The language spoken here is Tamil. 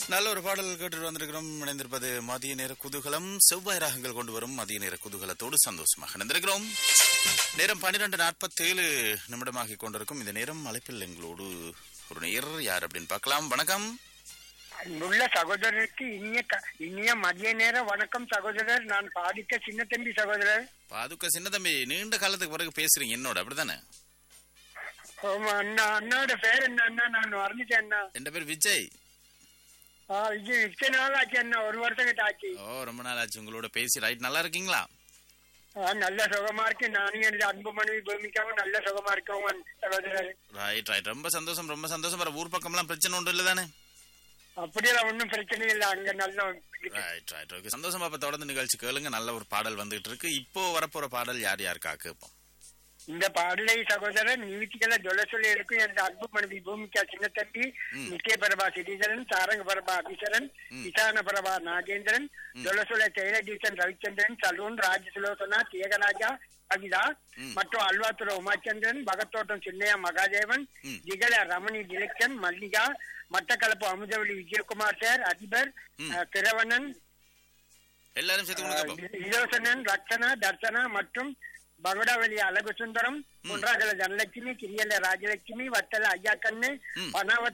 நல்ல ஒரு பாடல் கேட்டு வந்திருக்கிறோம் இணைந்திருப்பது மதிய நேர குதூகலம் செவ்வாய் ராகங்கள் கொண்டு வரும் மதிய நேர குதூகலத்தோடு சந்தோஷமாக இணைந்திருக்கிறோம் நேரம் பன்னிரண்டு நாற்பத்தேழு நிமிடமாகி கொண்டிருக்கும் இந்த நேரம் அழைப்பில் எங்களோடு ஒரு நேர் யார் அப்படின்னு பார்க்கலாம் வணக்கம் அன்புள்ள சகோதரருக்கு இனிய க- இனிய மதிய நேர வணக்கம் சகோதரர் நான் பாதிக்க சின்ன தம்பி சகோதரர் பாதுக்க சின்ன தம்பி நீண்ட காலத்துக்கு பிறகு பேசுறீங்க என்னோட அப்படித்தானே ஆமா அண்ணா அண்ணாவோட பேர் என்ன அண்ணா நான் வர்ணிச்சேன் அண்ணா என் பேர் விஜய் ஆ, இது இத்தனை நாள் ஆச்சு அண்ணா ஒரு வருஷம் கிட்ட ஆச்சு ஓ ரொம்ப நாள் ஆச்சு உங்களோட பேசி ரைட் நல்லா இருக்கீங்களா ஆ, நல்ல சுகமா இருக்கு நானும் எனது அன்பு மனைவி பூமிக்காவும் நல்ல சுகமா இருக்கவும் சகோதரர் ரைட் ரைட் ரொம்ப சந்தோஷம் ரொம்ப சந்தோஷம் வர ஊர் பக்கம்லாம் பிரச்சனை ஒன்றும் இல்லை தானே அப்படியெல்லாம் ஒன்றும் பிரச்சனை இல்லை அங்க நல்ல ரைட் ரைட் ஓகே சந்தோஷமா அப்ப தொடர்ந்து நிகழ்ச்சி கேளுங்க நல்ல ஒரு பாடல் வந்துகிட்டு இருக்கு இப்போ வரப்போற பாடல் யார் யாருக்கா கேட்போம் இந்த பாடலை சகோதரர் நிவித்திகளை சொல்ல சொல்லி இருக்கும் எனது அன்பு மனைவி பூமிக்கா சின்ன தம்பி நித்திய பிரபா சிறீதரன் சாரங்க பிரபா அபிசரன் விசாரண பிரபா நாகேந்திரன் ஜொலசுல ஜெயலடீசன் ரவிச்சந்திரன் சலூன் ராஜசுலோசனா தியகராஜா கவிதா மற்றும் அல்வாத்துறை உமாச்சந்திரன் பகத்தோட்டம் சின்னையா மகாதேவன் ஜிகல ரமணி திலக்கன் மல்லிகா மட்டக்களப்பு அமுதவழி விஜயகுமார் சார் அதிபர் அஹ், திரவணன் எல்லாரும் சேர்த்து கொண்டு கேட்போம் இலோசனன் ரக்ஷனா தர்சனா மற்றும் பகடாவளி அழகு சுந்தரம் குன்றாகல தனலட்சுமி கிரியல ராஜலட்சுமி வத்தல ஐயா கண்ணு பனாவத்த